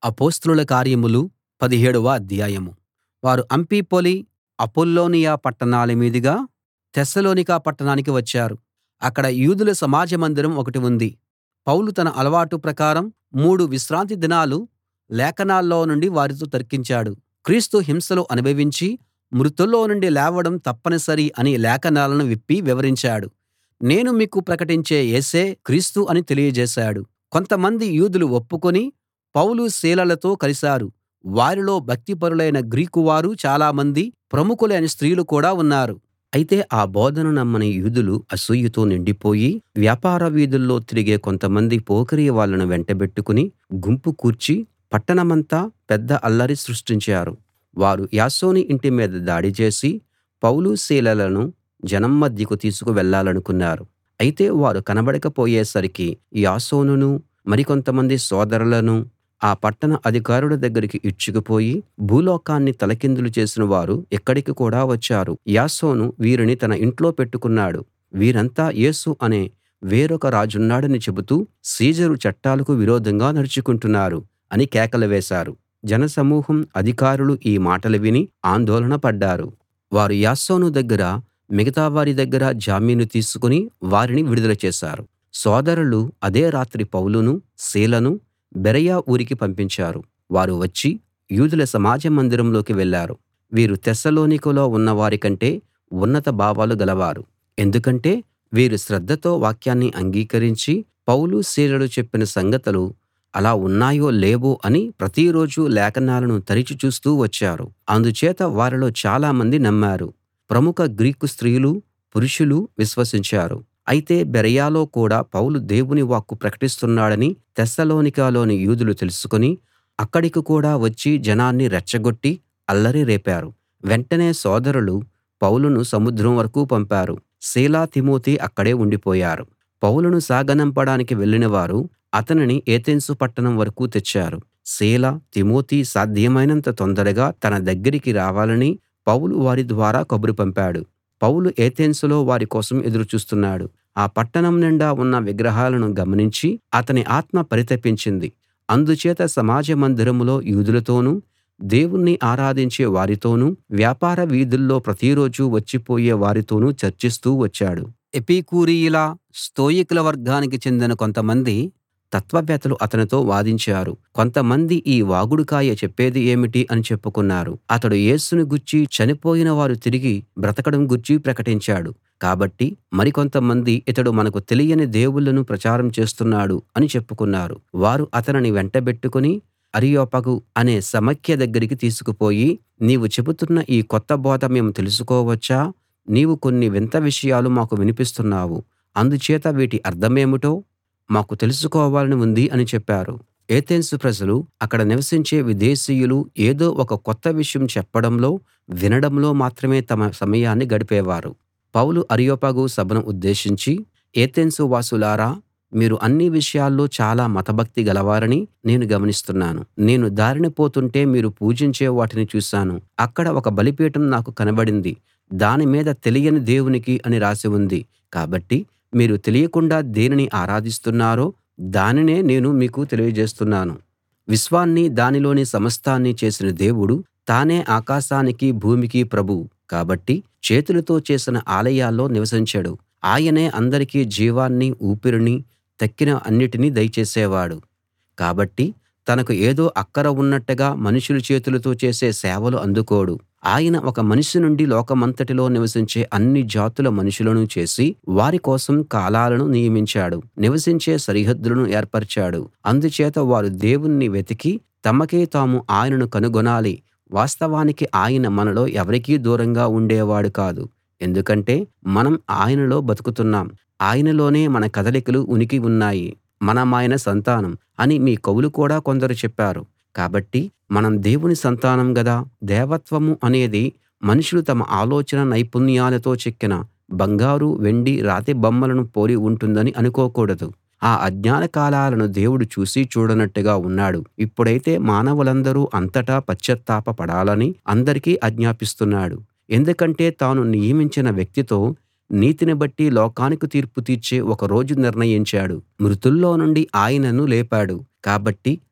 అపొస్తలుల కార్యములు పదిహేడవ అధ్యాయం వారు అంఫిపొలి అపొల్లోనియ పట్టణాల మీదుగా తెస్సలోనిక పట్టణానికి వచ్చారు అక్కడ యూదుల సమాజ మందిరం ఒకటి ఉంది పౌలు తన అలవాటు ప్రకారం మూడు విశ్రాంతి దినాలు లేఖనాల్లో నుండి వారితో తర్కించాడు క్రీస్తు హింసలు అనుభవించి మృతుల్లో నుండి లేవడం తప్పనిసరి అని లేఖనాలను విప్పి వివరించాడు నేను మీకు ప్రకటించే యేసే క్రీస్తు అని తెలియజేశాడు కొంతమంది యూదులు ఒప్పుకుని పౌలు సీలలతో కలిశారు వారిలో భక్తిపరులైన గ్రీకు వారు చాలామంది ప్రముఖులైన స్త్రీలు కూడా ఉన్నారు అయితే ఆ బోధను నమ్మని యూదులు అసూయతో నిండిపోయి వ్యాపార వీధుల్లో తిరిగే కొంతమంది పోకిరీ వాళ్ళను వెంటబెట్టుకుని గుంపు కూర్చి పట్టణమంతా పెద్ద అల్లరి సృష్టించారు వారు యాసోను ఇంటి మీద దాడి చేసి పౌలు సీలలను జనం మధ్యకు తీసుకు వెళ్ళాలనుకున్నారు అయితే వారు కనబడకపోయేసరికి యాసోనునూ మరికొంతమంది సోదరులనూ ఆ పట్టణ అధికారుల దగ్గరికి ఈడ్చుకుపోయి భూలోకాన్ని తలకిందులు చేసిన వారు ఇక్కడికి కూడా వచ్చారు యాసోను వీరిని తన ఇంట్లో పెట్టుకున్నాడు వీరంతా యేసు అనే వేరొక రాజున్నాడని చెబుతూ సీజరు చట్టాలకు విరోధంగా నడుచుకుంటున్నారు అని కేకలు వేశారు జనసమూహం అధికారులు ఈ మాటలు విని ఆందోళన పడ్డారు వారు యాసోను దగ్గర మిగతా వారి దగ్గర జామీను తీసుకుని వారిని విడుదల చేశారు సోదరులు అదే రాత్రి పౌలును సీలను బెరయ ఊరికి పంపించారు వారు వచ్చి యూదుల సమాజ మందిరంలోకి వెళ్ళారు వీరు తెస్సలోనికలో ఉన్నవారి కంటే ఉన్నత భావాలు గలవారు ఎందుకంటే వీరు శ్రద్ధతో వాక్యాన్ని అంగీకరించి పౌలు సీలలు చెప్పిన సంగతులు అలా ఉన్నాయో లేవో అని ప్రతిరోజూ లేఖనాలను తరిచి చూస్తూ వచ్చారు అందుచేత వారిలో చాలామంది నమ్మారు ప్రముఖ గ్రీకు స్త్రీలు పురుషులు విశ్వసించారు అయితే బెరయలో కూడా పౌలు దేవుని వాక్కు ప్రకటిస్తున్నాడని తెస్సలోనికలోని యూదులు తెలుసుకుని అక్కడికి కూడా వచ్చి జనాన్ని రెచ్చగొట్టి అల్లరి రేపారు వెంటనే సోదరులు పౌలును సముద్రం వరకూ పంపారు సీల తిమోతి అక్కడే ఉండిపోయారు పౌలును సాగనంపడానికి వెళ్ళిన వారు అతనిని ఏతెన్సు పట్టణం వరకూ తెచ్చారు సీల తిమోతి సాధ్యమైనంత తొందరగా తన దగ్గరికి రావాలని పౌలు వారి ద్వారా కబురు పంపాడు పౌలు ఏతెన్సులో వారి కోసం ఎదురు చూస్తున్నాడు ఆ పట్టణం నిండా ఉన్న విగ్రహాలను గమనించి అతని ఆత్మ పరితపించింది అందుచేత సమాజ మందిరంలో యూదులతోనూ దేవుణ్ణి ఆరాధించే వారితోనూ వ్యాపార వీధుల్లో ప్రతిరోజూ వచ్చిపోయే వారితోనూ చర్చిస్తూ వచ్చాడు ఎపికూరీయుల స్తోయికుల వర్గానికి చెందిన కొంతమంది తత్వవేత్తలు అతనితో వాదించారు కొంతమంది ఈ వాగుడుకాయ చెప్పేది ఏమిటి అని చెప్పుకున్నారు అతడు యేసుని గూర్చి చనిపోయిన వారు తిరిగి బ్రతకడం గూర్చి ప్రకటించాడు కాబట్టి మరికొంతమంది ఇతడు మనకు తెలియని దేవుళ్ళను ప్రచారం చేస్తున్నాడు అని చెప్పుకున్నారు వారు అతనిని వెంటబెట్టుకుని అరియోపగు అనే సమాఖ్య దగ్గరికి తీసుకుపోయి నీవు చెబుతున్న ఈ కొత్త బోధ మేము తెలుసుకోవచ్చా నీవు కొన్ని వింత విషయాలు మాకు వినిపిస్తున్నావు అందుచేత వీటి అర్థమేమిటో మాకు తెలుసుకోవాలని ఉంది అని చెప్పారు ఏతెన్సు ప్రజలు అక్కడ నివసించే విదేశీయులు ఏదో ఒక కొత్త విషయం చెప్పడంలో వినడంలో మాత్రమే తమ సమయాన్ని గడిపేవారు పౌలు అరియోపగు సభను ఉద్దేశించి ఏతెన్సు వాసులారా మీరు అన్ని విషయాల్లో చాలా మతభక్తి గలవారని నేను గమనిస్తున్నాను నేను దారిన పోతుంటే మీరు పూజించే వాటిని చూశాను అక్కడ ఒక బలిపీఠం నాకు కనబడింది దాని మీద తెలియని దేవునికి అని రాసి ఉంది కాబట్టి మీరు తెలియకుండా దేనిని ఆరాధిస్తున్నారో దానినే నేను మీకు తెలియజేస్తున్నాను విశ్వాన్నీ దానిలోని సమస్తాన్నీ చేసిన దేవుడు తానే ఆకాశానికి భూమికి ప్రభువు కాబట్టి చేతులతో చేసిన ఆలయాల్లో నివసించడు ఆయనే అందరికీ జీవాన్ని ఊపిరిని తక్కిన అన్నిటినీ దయచేసేవాడు కాబట్టి తనకు ఏదో అక్కర ఉన్నట్టుగా మనుషుల చేతులతో చేసే సేవలు అందుకోడు ఆయన ఒక మనిషి నుండి లోకమంతటిలో నివసించే అన్ని జాతుల మనుషులను చేసి వారి కోసం కాలాలను నియమించాడు నివసించే సరిహద్దులను ఏర్పరిచాడు అందుచేత వారు దేవుణ్ణి వెతికి తమకే తాము ఆయనను కనుగొనాలి వాస్తవానికి ఆయన మనలో ఎవరికీ దూరంగా ఉండేవాడు కాదు ఎందుకంటే మనం ఆయనలో బతుకుతున్నాం ఆయనలోనే మన కదలికలు ఉనికి ఉన్నాయి మనమాయన సంతానం అని మీ కవులు కూడా కొందరు చెప్పారు కాబట్టి మనం దేవుని సంతానం గదా దేవత్వము అనేది మనుషులు తమ ఆలోచన నైపుణ్యాలతో చెక్కిన బంగారు వెండి రాతి బొమ్మలను పోలి ఉంటుందని అనుకోకూడదు ఆ అజ్ఞాన కాలాలను దేవుడు చూసి చూడనట్టుగా ఉన్నాడు ఇప్పుడైతే మానవులందరూ అంతటా పశ్చాత్తాప పడాలని అందరికీ ఆజ్ఞాపిస్తున్నాడు ఎందుకంటే తాను నియమించిన వ్యక్తితో నీతిని బట్టి లోకానికి తీర్పు తీర్చే ఒక రోజు నిర్ణయించాడు మృతుల్లో నుండి ఆయనను లేపాడు కాబట్టి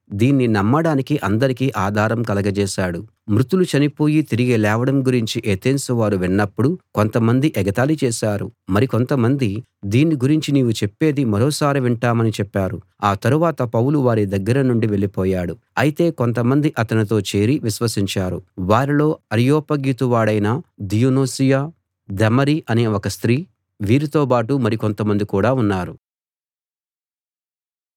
దీన్ని నమ్మడానికి అందరికీ ఆధారం కలగజేశాడు మృతులు చనిపోయి తిరిగి లేవడం గురించి ఎతెన్సు వారు విన్నప్పుడు కొంతమంది ఎగతాళి చేశారు మరి కొంతమంది దీన్ని గురించి నీవు చెప్పేది మరోసారి వింటామని చెప్పారు ఆ తరువాత పౌలు వారి దగ్గర నుండి వెళ్ళిపోయాడు అయితే కొంతమంది అతనితో చేరి విశ్వసించారు వారిలో అరియోపగీతు వాడైన దియొనుసియ దమరి అనే ఒక స్త్రీ వీరితోబాటు మరి కొంతమంది కూడా ఉన్నారు